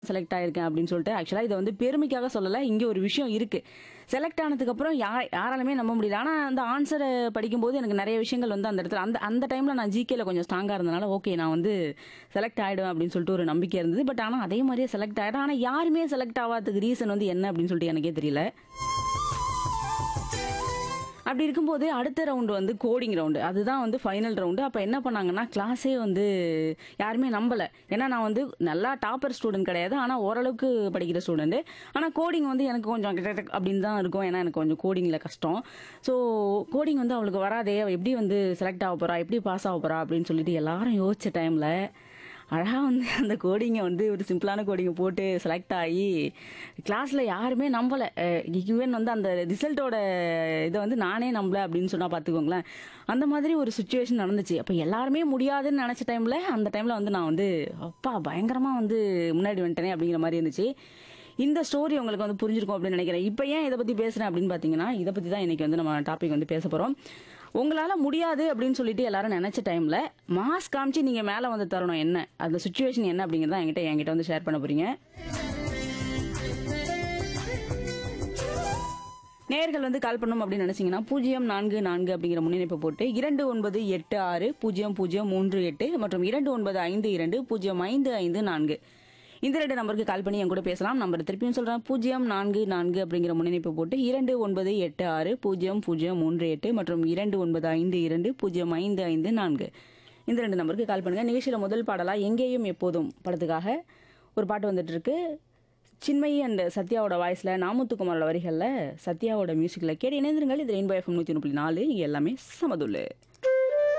select ஆயிருக்கேன் அப்படின்னு சொல்லிட்டு ஆக்சுவலாக இதை வந்து பெருமைக்காக சொல்லலை இங்கே ஒரு விஷயம் இருக்குது செலக்ட் ஆனதுக்கப்புறம் யா யாராலுமே நம்ப முடியல ஆனால் அந்த ஆன்சரை படிக்கும்போது எனக்கு நிறைய விஷயங்கள் வந்து அந்த இடத்துல அந்த அந்த டைமில் நான் ஜிகேல கொஞ்சம் ஸ்ட்ராங்காக இருந்தனால ஓகே நான் வந்து செலக்ட் ஆகிடுவேன் அப்படின்னு சொல்லிட்டு ஒரு நம்பிக்கை இருந்தது பட் ஆனால் அதே மாதிரியே செலக்ட் ஆகிடும் ஆனால் யாருமே செலக்ட் ஆகாததுக்கு ரீசன் வந்து என்ன அப்படின்னு சொல்லிட்டு எனக்கே தெரியல அப்படி இருக்கும்போது அடுத்த ரவுண்டு வந்து கோடிங் ரவுண்டு அதுதான் வந்து ஃபைனல் ரவுண்டு அப்போ என்ன பண்ணாங்கன்னா கிளாஸே வந்து யாருமே நம்பலை ஏன்னா நான் வந்து நல்லா டாப்பர் ஸ்டூடெண்ட் கிடையாது ஆனால் ஓரளவுக்கு படிக்கிற ஸ்டூடெண்ட் ஆனால் கோடிங் வந்து எனக்கு கொஞ்சம் டக் டக் அப்படின்னு தான் இருக்கும் ஏன்னா எனக்கு கொஞ்சம் கோடிங்கில் கஷ்டம் ஸோ கோடிங் வந்து அவளுக்கு வராதே அவள் எப்படி வந்து செலக்ட் ஆக போகிறா எப்படி பாஸ் ஆக போகிறா அப்படின்னு சொல்லிட்டு எல்லாரும் யோசிச்ச டைமில் அழகாக வந்து அந்த கோடிங்கை வந்து ஒரு சிம்பிளான கோடிங்கை போட்டு செலக்ட் ஆகி கிளாஸில் யாருமே நம்பலை ஈவன் வந்து அந்த ரிசல்ட்டோட இதை வந்து நானே நம்பல அப்படின்னு சொன்னால் பார்த்துக்கோங்களேன் அந்த மாதிரி ஒரு சுச்சுவேஷன் நடந்துச்சு அப்போ எல்லாருமே முடியாதுன்னு நினச்ச டைமில் அந்த டைமில் வந்து நான் வந்து அப்பா பயங்கரமாக வந்து முன்னாடி வந்துட்டேனே அப்படிங்கிற மாதிரி இருந்துச்சு இந்த ஸ்டோரி உங்களுக்கு வந்து புரிஞ்சிருக்கும் அப்படின்னு நினைக்கிறேன் இப்போ ஏன் இதை பற்றி பேசுகிறேன் அப்படின்னு பார்த்தீங்கன்னா இதை பற்றி தான் இன்னைக்கு வந்து நம்ம டாபிக் வந்து பேச போகிறோம் உங்களால் முடியாது அப்படின்னு சொல்லிட்டு எல்லாரும் நினச்ச டைமில் மாஸ் காமிச்சு நீங்கள் மேலே வந்து தரணும் என்ன அந்த சுச்சுவேஷன் என்ன அப்படிங்கிறத என்கிட்ட என்கிட்ட வந்து ஷேர் பண்ண போகிறீங்க நேர்கள் வந்து கால் பண்ணணும் அப்படின்னு நினைச்சீங்கன்னா பூஜ்ஜியம் நான்கு நான்கு அப்படிங்கிற முன்னிணைப்பு போட்டு இரண்டு ஒன்பது எட்டு ஆறு பூஜ்ஜியம் பூஜ்ஜியம் மூன்று எட்டு மற்றும் இரண்டு ஒன்பது ஐந்து இரண்டு பூஜ்ஜியம் ஐந்து ஐந்து நான்கு இந்த ரெண்டு நம்பருக்கு கால் பண்ணி என் கூட பேசலாம் நம்பர் திருப்பியும் சொல்றேன் பூஜ்ஜியம் நான்கு நான்கு அப்படிங்கிற முன்னிணைப்பு போட்டு இரண்டு ஒன்பது எட்டு ஆறு பூஜ்ஜியம் பூஜ்ஜியம் மூன்று எட்டு மற்றும் இரண்டு ஒன்பது ஐந்து இரண்டு பூஜ்ஜியம் ஐந்து ஐந்து நான்கு இந்த ரெண்டு நம்பருக்கு கால் பண்ணுங்க நிகழ்ச்சியில முதல் பாடலா எங்கேயும் எப்போதும் படத்துக்காக ஒரு பாட்டு வந்துட்டு இருக்கு சின்மயி அண்ட் சத்யாவோட வாய்ஸ்ல நாமுத்துக்குமாரோட வரிகளில் சத்யாவோட மியூசிக்கில் கேட்டு இணைந்திருங்கள் இது ரெயின்போ எஃப்எம் நூற்றி நாலு இங்கே எல்லாமே சமதுள்ளு